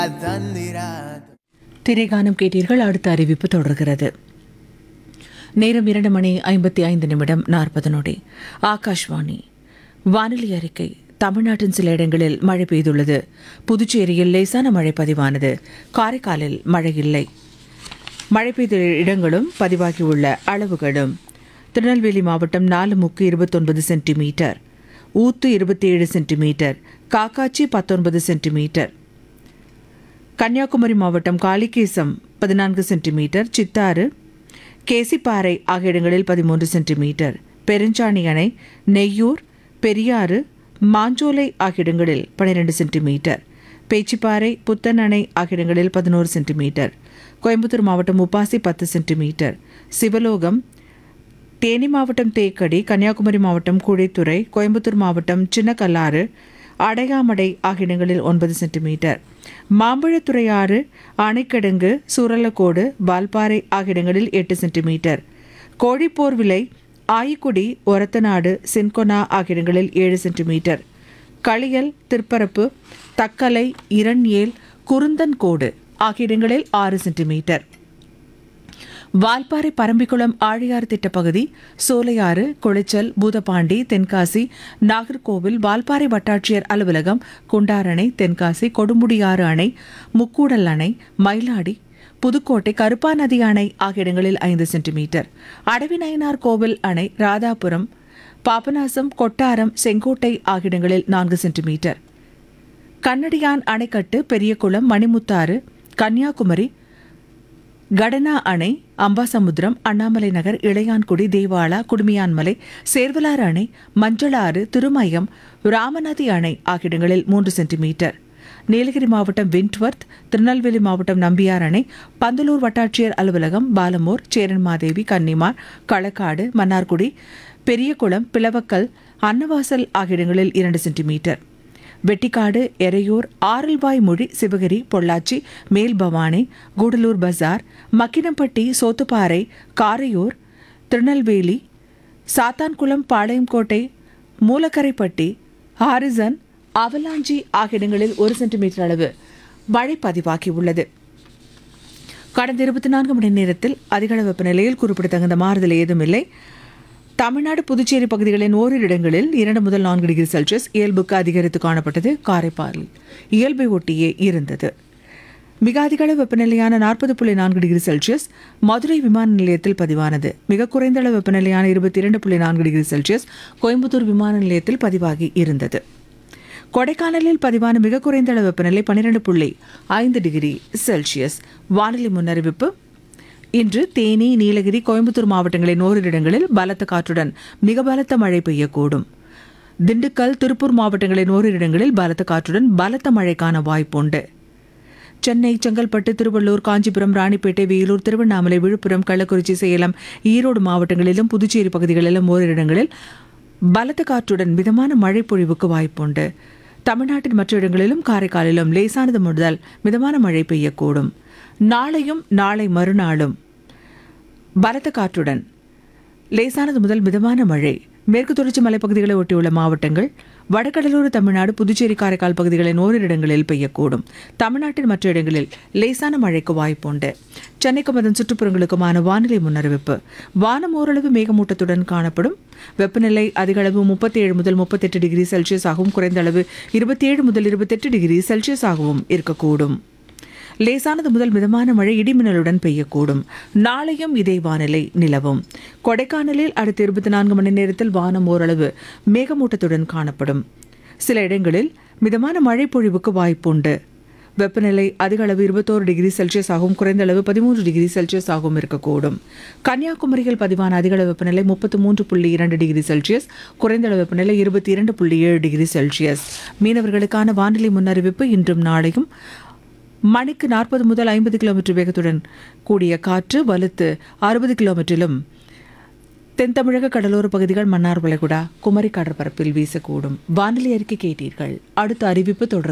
திரைகானம் கேட்டீர்கள் அடுத்த அறிவிப்பு தொடர்கிறது நேரம் இரண்டு மணி ஐம்பத்தி ஐந்து நிமிடம் நாற்பது நொடி ஆகாஷ்வாணி வானிலை அறிக்கை தமிழ்நாட்டின் சில இடங்களில் மழை பெய்துள்ளது புதுச்சேரியில் லேசான மழை பதிவானது காரைக்காலில் மழை இல்லை மழை பெய்த இடங்களும் பதிவாகியுள்ள அளவுகளும் திருநெல்வேலி மாவட்டம் நாலு முக்கு இருபத்தொன்பது சென்டிமீட்டர் ஊத்து இருபத்தி ஏழு சென்டிமீட்டர் காக்காச்சி பத்தொன்பது சென்டிமீட்டர் கன்னியாகுமரி மாவட்டம் காளிகேசம் பதினான்கு சென்டிமீட்டர் சித்தாறு கேசிப்பாறை ஆகிய இடங்களில் பதிமூன்று சென்டிமீட்டர் பெருஞ்சாணி அணை நெய்யூர் பெரியாறு மாஞ்சோலை ஆகிய இடங்களில் பன்னிரெண்டு சென்டிமீட்டர் பேச்சிப்பாறை புத்தன் அணை ஆகிய இடங்களில் பதினோரு சென்டிமீட்டர் கோயம்புத்தூர் மாவட்டம் உப்பாசி பத்து சென்டிமீட்டர் சிவலோகம் தேனி மாவட்டம் தேக்கடி கன்னியாகுமரி மாவட்டம் குழித்துறை கோயம்புத்தூர் மாவட்டம் சின்னக்கல்லாறு அடையாமடை ஆகிய இடங்களில் ஒன்பது சென்டிமீட்டர் மாம்பழத்துறையாறு அணைக்கடங்கு சூரலக்கோடு வால்பாறை ஆகிய இடங்களில் எட்டு சென்டிமீட்டர் கோழிப்போர் விலை ஆயிக்குடி ஒரத்தநாடு சின்கொனா ஆகிய இடங்களில் ஏழு சென்டிமீட்டர் களியல் திருப்பரப்பு தக்கலை இரண்யேல் குருந்தன்கோடு ஆகிய இடங்களில் ஆறு சென்டிமீட்டர் வால்பாறை பரம்பிக்குளம் ஆழியார் திட்டப்பகுதி சோலையாறு குளிச்சல் பூதப்பாண்டி தென்காசி நாகர்கோவில் வால்பாறை வட்டாட்சியர் அலுவலகம் குண்டாரணை தென்காசி கொடுமுடியாறு அணை முக்கூடல் அணை மயிலாடி புதுக்கோட்டை கருப்பா நதி அணை ஆகிய இடங்களில் ஐந்து சென்டிமீட்டர் அடவிநயனார் கோவில் அணை ராதாபுரம் பாபநாசம் கொட்டாரம் செங்கோட்டை ஆகிய இடங்களில் நான்கு சென்டிமீட்டர் கண்ணடியான் அணைக்கட்டு பெரியகுளம் மணிமுத்தாறு கன்னியாகுமரி கடனா அணை அம்பாசமுத்திரம் அண்ணாமலை நகர் இளையான்குடி தேவாலா குடுமியான்மலை சேர்வலாறு அணை மஞ்சளாறு திருமயம் ராமநதி அணை ஆகிய இடங்களில் மூன்று சென்டிமீட்டர் நீலகிரி மாவட்டம் விண்ட்வர்த் திருநெல்வேலி மாவட்டம் நம்பியார் அணை பந்தலூர் வட்டாட்சியர் அலுவலகம் பாலமூர் சேரன்மாதேவி கன்னிமார் களக்காடு மன்னார்குடி பெரியகுளம் பிளவக்கல் அன்னவாசல் ஆகிய இடங்களில் இரண்டு centimetre Vettikadu Eraiyur Aralvaimozhi Sivagiri Pollachi Melbhavani Gudalur Bazar Makkinampatti Sothuparai Karaiyur Tirunelveli Sathankulam Palayamkottai Moolakaraipatti Harrison Avalanche ஆகிய இடங்களில் ஒரு சென்டிமீட்டர் அளவு மழை பதிவாகியுள்ளது கடந்த இருபத்தி நான்கு மணி நேரத்தில் அதிகளவு வெப்பநிலையில் குறிப்பிடத்தகுந்த மாறுதல் ஏதும் இல்லை தமிழ்நாடு புதுச்சேரி பகுதிகளின் ஓரிரு இடங்களில் இரண்டு முதல் நான்கு டிகிரி செல்சியஸ் இயல்புக்கு அதிகரித்து காணப்பட்டது காரைப்பாலில் இயல்பை ஒட்டியே இருந்தது மிக அதிகளவு வெப்பநிலையான நாற்பது புள்ளி நான்கு டிகிரி செல்சியஸ் மதுரை விமான நிலையத்தில் பதிவானது மிக குறைந்த அளவு வெப்பநிலையான இருபத்தி இரண்டு புள்ளி நான்கு டிகிரி செல்சியஸ் கோயம்புத்தூர் விமான நிலையத்தில் பதிவாகி இருந்தது கொடைக்கானலில் பதிவான மிக குறைந்த அளவு வெப்பநிலை பன்னிரண்டு புள்ளி ஐந்து டிகிரி செல்சியஸ் வானிலை முன்னறிவிப்பு இன்று தேனி நீலகிரி கோயம்புத்தூர் மாவட்டங்களின் ஓரிரு இடங்களில் பலத்த காற்றுடன் மிக பலத்த மழை பெய்யக்கூடும் திண்டுக்கல் திருப்பூர் மாவட்டங்களின் ஓரிரு இடங்களில் பலத்த காற்றுடன் பலத்த மழைக்கான வாய்ப்புண்டு சென்னை செங்கல்பட்டு திருவள்ளூர் காஞ்சிபுரம் ராணிப்பேட்டை வேலூர் திருவண்ணாமலை விழுப்புரம் கள்ளக்குறிச்சி சேலம் ஈரோடு மாவட்டங்களிலும் புதுச்சேரி பகுதிகளிலும் ஓரிரு இடங்களில் பலத்த காற்றுடன் மிதமான மழை பொழிவுக்கு வாய்ப்புண்டு தமிழ்நாட்டின் மற்ற இடங்களிலும் காரைக்காலிலும் லேசானது முதல் மிதமான மழை பெய்யக்கூடும் நாளையும் நாளை மறுநாளும் பலத்த காற்றுடன் லேசானது முதல் மிதமான மழை மேற்கு தொடர்ச்சி மலைப்பகுதிகளை ஒட்டியுள்ள மாவட்டங்கள் வடகடலோர தமிழ்நாடு புதுச்சேரி காரைக்கால் பகுதிகளின் ஓரிரு இடங்களில் பெய்யக்கூடும் தமிழ்நாட்டின் மற்ற இடங்களில் லேசான மழைக்கு வாய்ப்புண்டு சென்னைக்கும் அதன் சுற்றுப்புறங்களுக்குமான வானிலை முன்னறிவிப்பு வானம் ஓரளவு மேகமூட்டத்துடன் காணப்படும் வெப்பநிலை அதிக அளவு முப்பத்தி ஏழு முதல் முப்பத்தெட்டு டிகிரி செல்சியஸ் ஆகவும் குறைந்த அளவு இருபத்தி ஏழு முதல் இருபத்தெட்டு டிகிரி செல்சியஸ் ஆகவும் இருக்கக்கூடும் லேசானது முதல் மிதமான மழை இடிமின்னலுடன் பெய்யக்கூடும் நாளையும் இதே வானிலை நிலவும் கொடைக்கானலில் அடுத்த இருபத்தி நான்கு மணி நேரத்தில் வானம் ஓரளவு மேகமூட்டத்துடன் காணப்படும் சில இடங்களில் மிதமான மழை பொழிவுக்கு வாய்ப்புண்டு வெப்பநிலை அதிக அளவு இருபத்தோரு டிகிரி செல்சியஸ் ஆகவும் குறைந்த அளவு பதிமூன்று டிகிரி செல்சியஸ் ஆகவும் இருக்கக்கூடும் கன்னியாகுமரியில் பதிவான அதிக அளவு வெப்பநிலை முப்பத்து மூன்று புள்ளி இரண்டு டிகிரி செல்சியஸ் குறைந்த அளவு வெப்பநிலை இருபத்தி இரண்டு புள்ளி ஏழு டிகிரி செல்சியஸ் மீனவர்களுக்கான வானிலை முன்னறிவிப்பு இன்றும் நாளையும் மணிக்கு நாற்பது முதல் ஐம்பது கிலோமீட்டர் வேகத்துடன் கூடிய காற்று வலுத்து அறுபது கிலோமீட்டரிலும் தென் தமிழக கடலோர பகுதிகள் மன்னார் வளைகுடா குமரி கடற்பரப்பில் வீசக்கூடும் வானிலை அறிக்கை கேட்டீர்கள் அடுத்த அறிவிப்பு தொடர்